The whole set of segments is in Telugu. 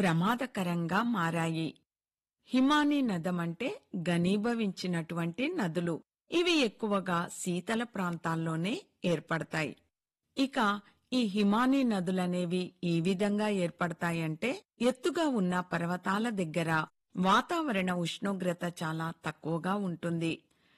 ప్రమాదకరంగా మారాయి హిమానీ నదమంటే ఘనీభవించినటువంటి నదులు ఇవి ఎక్కువగా శీతల ప్రాంతాల్లోనే ఏర్పడతాయి ఇక ఈ హిమానీ నదులనేవి ఈ విధంగా ఏర్పడతాయంటే ఎత్తుగా ఉన్న పర్వతాల దగ్గర వాతావరణ ఉష్ణోగ్రత చాలా తక్కువగా ఉంటుంది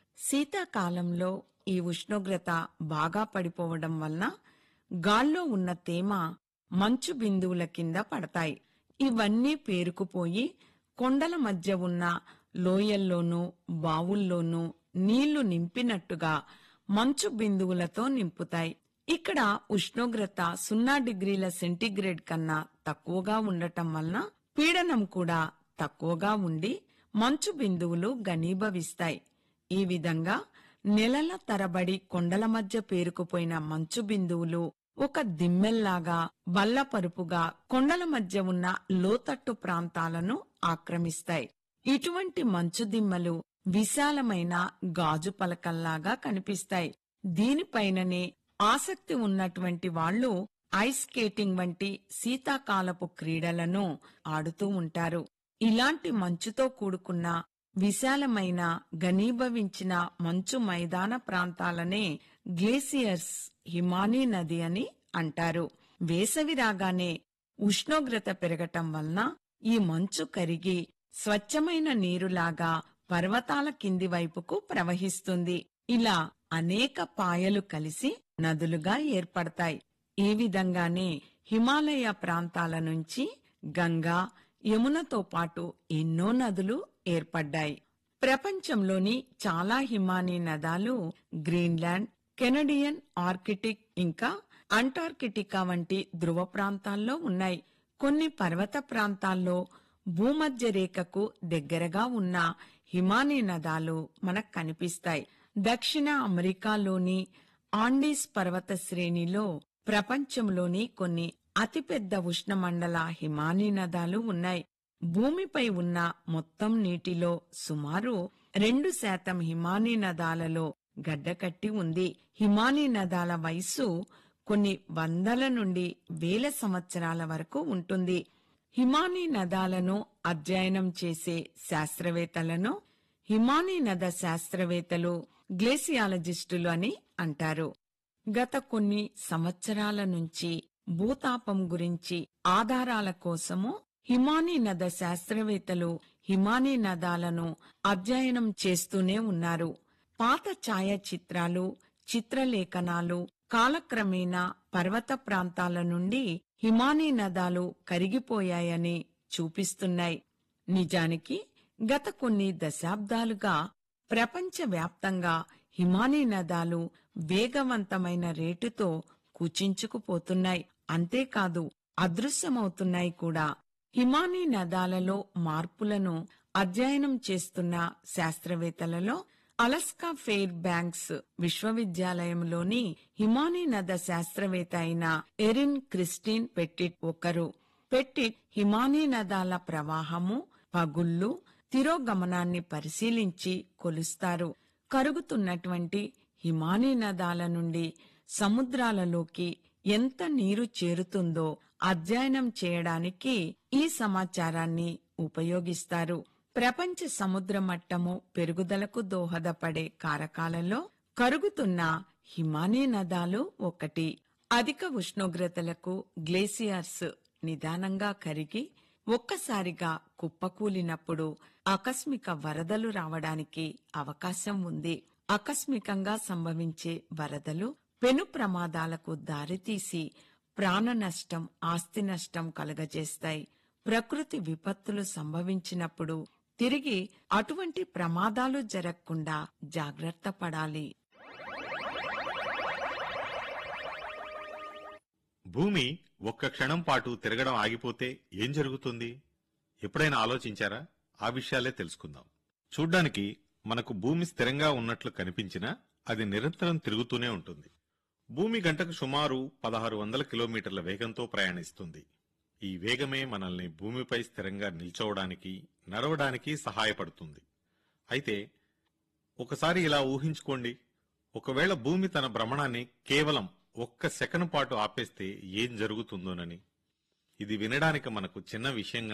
శీతాకాలంలో ఈ ఉష్ణోగ్రత బాగా పడిపోవడం వలన గాల్లో ఉన్న తేమ మంచు బిందువుల కింద పడతాయి ఇవన్నీ పేరుకుపోయి కొండల మధ్య ఉన్న లోయల్లోనూ బావుల్లోనూ నీళ్లు నింపినట్టుగా మంచు బిందువులతో నింపుతాయి ఇక్కడ ఉష్ణోగ్రత సున్నా డిగ్రీల సెంటీగ్రేడ్ కన్నా తక్కువగా ఉండటం వలన పీడనం కూడా తక్కువగా ఉండి మంచు బిందువులు ఘనీభవిస్తాయి ఈ విధంగా నెలల తరబడి కొండల మధ్య పేరుకుపోయిన మంచు బిందువులు ఒక దిమ్మెల్లాగా బల్లపరుపుగా కొండల మధ్య ఉన్న లోతట్టు ప్రాంతాలను ఆక్రమిస్తాయి ఇటువంటి మంచు దిమ్మలు విశాలమైన గాజు పలకల్లాగా కనిపిస్తాయి దీనిపైననే ఆసక్తి ఉన్నటువంటి వాళ్ళు ఐస్ స్కేటింగ్ వంటి శీతాకాలపు క్రీడలను ఆడుతూ ఉంటారు ఇలాంటి మంచుతో కూడుకున్న విశాలమైన ఘనీభవించిన మంచు మైదాన ప్రాంతాలనే గ్లేసియర్స్ హిమానీ నది అని అంటారు వేసవి రాగానే ఉష్ణోగ్రత పెరగటం వలన ఈ మంచు కరిగి స్వచ్ఛమైన నీరులాగా పర్వతాల కింది వైపుకు ప్రవహిస్తుంది ఇలా అనేక పాయలు కలిసి నదులుగా ఏర్పడతాయి ఈ విధంగానే హిమాలయ ప్రాంతాల నుంచి గంగా యమునతో పాటు ఎన్నో నదులు ఏర్పడ్డాయి ప్రపంచంలోని చాలా హిమానీ నదాలు గ్రీన్లాండ్ కెనడియన్ ఆర్కిటిక్ ఇంకా అంటార్కిటికా వంటి ధృవ ప్రాంతాల్లో ఉన్నాయి కొన్ని పర్వత ప్రాంతాల్లో భూమధ్య రేఖకు దగ్గరగా ఉన్న హిమానీ నదాలు మనకు కనిపిస్తాయి దక్షిణ అమెరికాలోని ఆండీస్ పర్వత శ్రేణిలో ప్రపంచంలోని కొన్ని అతిపెద్ద ఉష్ణమండల హిమానీ నదాలు ఉన్నాయి భూమిపై ఉన్న మొత్తం నీటిలో సుమారు రెండు శాతం హిమానీ నదాలలో గడ్డకట్టి ఉంది హిమానీ నదాల వయస్సు కొన్ని వందల నుండి వేల సంవత్సరాల వరకు ఉంటుంది హిమానీ నదాలను అధ్యయనం చేసే శాస్త్రవేత్తలను హిమానీ నద శాస్త్రవేత్తలు గ్లేసియాలజిస్టులు అని అంటారు గత కొన్ని సంవత్సరాల నుంచి భూతాపం గురించి ఆధారాల కోసము హిమానీ నద శాస్త్రవేత్తలు హిమానీ నదాలను అధ్యయనం చేస్తూనే ఉన్నారు పాత ఛాయాచిత్రాలు చిత్రలేఖనాలు కాలక్రమేణా పర్వత ప్రాంతాల నుండి హిమానీ నదాలు కరిగిపోయాయని చూపిస్తున్నాయి నిజానికి గత కొన్ని దశాబ్దాలుగా ప్రపంచవ్యాప్తంగా హిమానీ నదాలు వేగవంతమైన రేటుతో కుచించుకుపోతున్నాయి అంతేకాదు అదృశ్యమవుతున్నాయి కూడా హిమానీ నదాలలో మార్పులను అధ్యయనం చేస్తున్న శాస్త్రవేత్తలలో అలస్కా ఫెయిర్ బ్యాంక్స్ విశ్వవిద్యాలయంలోని హిమానీ నద శాస్త్రవేత్త అయిన ఎరిన్ క్రిస్టిన్ పెట్టిట్ ఒకరు పెట్టిట్ హిమానీ నదాల ప్రవాహము పగుళ్ళు తిరోగమనాన్ని పరిశీలించి కొలుస్తారు కరుగుతున్నటువంటి హిమానీ నదాల నుండి సముద్రాలలోకి ఎంత నీరు చేరుతుందో అధ్యయనం చేయడానికి ఈ సమాచారాన్ని ఉపయోగిస్తారు ప్రపంచ సముద్ర మట్టము పెరుగుదలకు దోహదపడే కారకాలలో కరుగుతున్న హిమానీ నదాలు ఒకటి అధిక ఉష్ణోగ్రతలకు గ్లేసియర్స్ నిదానంగా కరిగి ఒక్కసారిగా కుప్పకూలినప్పుడు ఆకస్మిక వరదలు రావడానికి అవకాశం ఉంది ఆకస్మికంగా సంభవించే వరదలు పెను ప్రమాదాలకు దారితీసి ప్రాణ నష్టం ఆస్తి నష్టం కలుగజేస్తాయి ప్రకృతి విపత్తులు సంభవించినప్పుడు తిరిగి అటువంటి ప్రమాదాలు జరగకుండా జాగ్రత్త పడాలి భూమి ఒక్క క్షణం పాటు తిరగడం ఆగిపోతే ఏం జరుగుతుంది ఎప్పుడైనా ఆలోచించారా ఆ విషయాలే తెలుసుకుందాం చూడ్డానికి మనకు భూమి స్థిరంగా ఉన్నట్లు కనిపించినా అది నిరంతరం తిరుగుతూనే ఉంటుంది భూమి గంటకు సుమారు పదహారు వందల కిలోమీటర్ల వేగంతో ప్రయాణిస్తుంది ఈ వేగమే మనల్ని భూమిపై స్థిరంగా నిల్చోవడానికి నడవడానికి సహాయపడుతుంది అయితే ఒకసారి ఇలా ఊహించుకోండి ఒకవేళ భూమి తన భ్రమణాన్ని కేవలం ఒక్క సెకను పాటు ఆపేస్తే ఏం జరుగుతుందోనని ఇది వినడానికి మనకు చిన్న విషయంగా